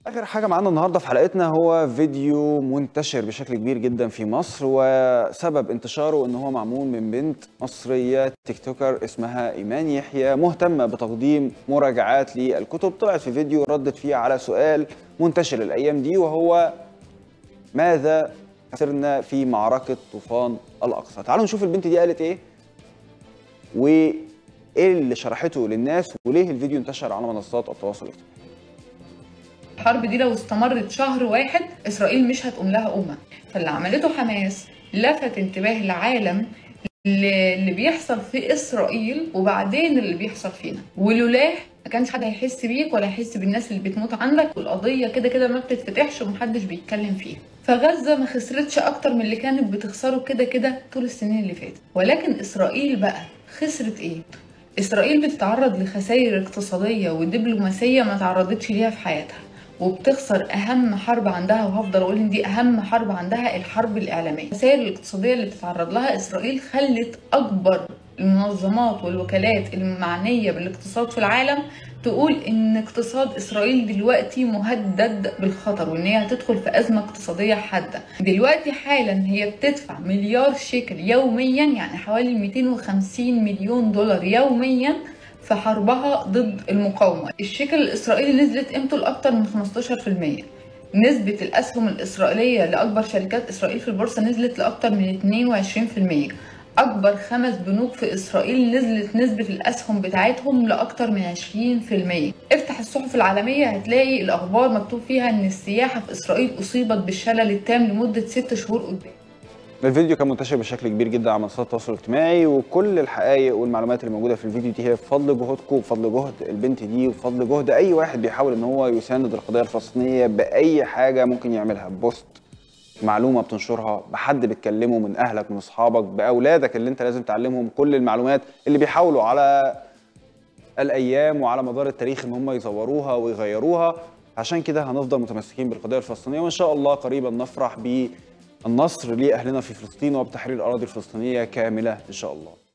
اخر حاجه معانا النهارده في حلقتنا هو فيديو منتشر بشكل كبير جدا في مصر وسبب انتشاره ان هو معمول من بنت مصريه تيك توكر اسمها ايمان يحيى مهتمه بتقديم مراجعات للكتب طلعت في فيديو ردت فيه على سؤال منتشر الايام دي وهو ماذا خسرنا في معركه طوفان الاقصى تعالوا نشوف البنت دي قالت ايه وايه اللي شرحته للناس وليه الفيديو انتشر على منصات التواصل الاجتماعي الحرب دي لو استمرت شهر واحد اسرائيل مش هتقوم لها قومه فاللي عملته حماس لفت انتباه العالم اللي بيحصل في اسرائيل وبعدين اللي بيحصل فينا ولولاه ما كانش حد هيحس بيك ولا هيحس بالناس اللي بتموت عندك والقضيه كده كده ما بتتفتحش ومحدش بيتكلم فيها فغزه ما خسرتش اكتر من اللي كانت بتخسره كده كده طول السنين اللي فاتت ولكن اسرائيل بقى خسرت ايه اسرائيل بتتعرض لخسائر اقتصاديه ودبلوماسيه ما تعرضتش ليها في حياتها وبتخسر اهم حرب عندها وهفضل اقول ان دي اهم حرب عندها الحرب الاعلاميه الخسائر الاقتصاديه اللي بتتعرض لها اسرائيل خلت اكبر المنظمات والوكالات المعنيه بالاقتصاد في العالم تقول ان اقتصاد اسرائيل دلوقتي مهدد بالخطر وان هي هتدخل في ازمه اقتصاديه حاده دلوقتي حالا هي بتدفع مليار شيكل يوميا يعني حوالي 250 مليون دولار يوميا في حربها ضد المقاومة الشيكل الإسرائيلي نزلت قيمته لأكثر من 15% نسبة الأسهم الإسرائيلية لأكبر شركات إسرائيل في البورصة نزلت لأكثر من 22% أكبر خمس بنوك في إسرائيل نزلت نسبة الأسهم بتاعتهم لأكثر من 20% افتح الصحف العالمية هتلاقي الأخبار مكتوب فيها إن السياحة في إسرائيل أصيبت بالشلل التام لمدة 6 شهور قدام الفيديو كان منتشر بشكل كبير جدا على منصات التواصل الاجتماعي وكل الحقائق والمعلومات اللي موجوده في الفيديو دي هي بفضل جهودكم وبفضل جهد البنت دي وبفضل جهد اي واحد بيحاول ان هو يساند القضيه الفلسطينيه باي حاجه ممكن يعملها بوست معلومه بتنشرها بحد بتكلمه من اهلك من اصحابك باولادك اللي انت لازم تعلمهم كل المعلومات اللي بيحاولوا على الايام وعلى مدار التاريخ ان هم يزوروها ويغيروها عشان كده هنفضل متمسكين بالقضيه الفلسطينيه وان شاء الله قريبا نفرح ب النصر لأهلنا في فلسطين وبتحرير الأراضي الفلسطينية كاملة إن شاء الله